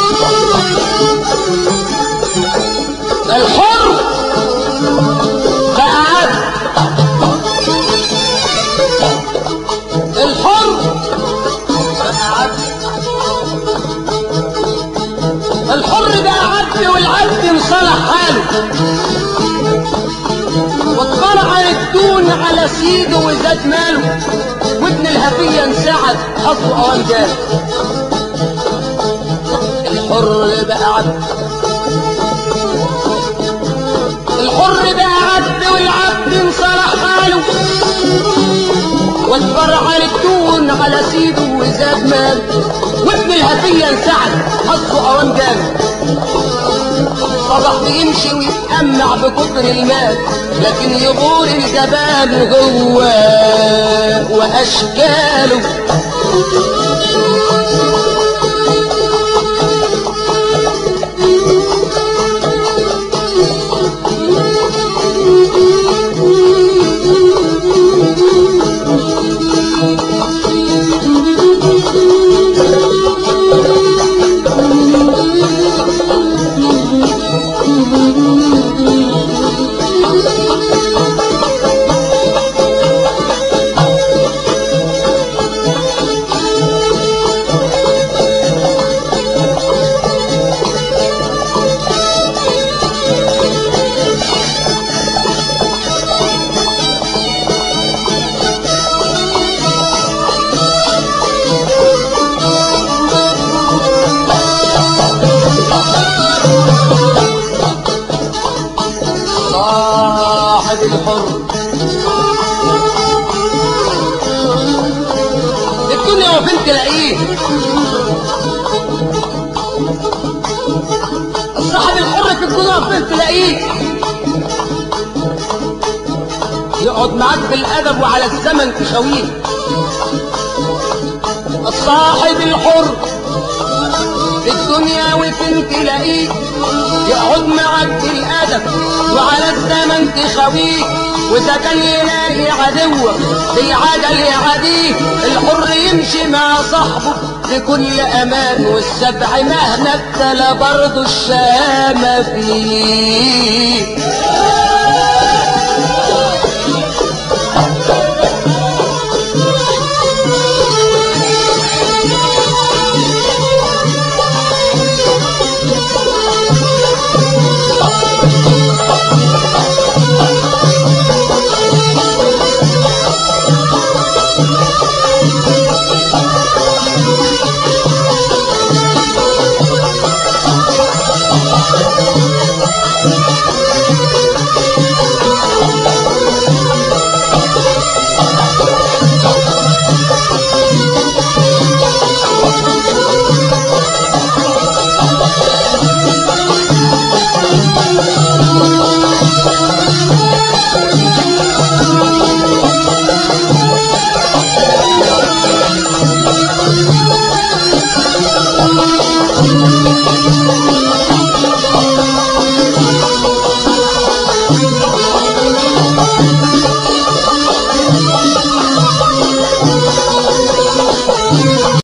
الحر بقى عبد الحر بقى عبد الحر بقى عبد والعبد انصلح حاله واتقرع الدون على سيده وزاد ماله وابن الهفية انسعد حظه اوان جاله الحر بقى عبد الحر بقى عبد والعبد انصلح حاله واتبرع الدون على سيده وزاد مال وابن الهفية انسعد حظه اوان جامد صبح بيمشي ويتأمع بكتر المال لكن يغور الجبال جواه واشكاله صاحب الحر الدنيا وفين تلاقيه صاحب الحر في الدنيا وفين تلاقيه يقعد معاك بالادب وعلى الزمن تخويه الصاحب الحر في الدنيا وفين تلاقيه يقعد معك بالادب وعلى الزمن تخويه واذا كان يلاقي عدوه في عجل يعاديه الحر يمشي مع صاحبه بكل امان والسبع مهما ابتلى برضه الشامه فيه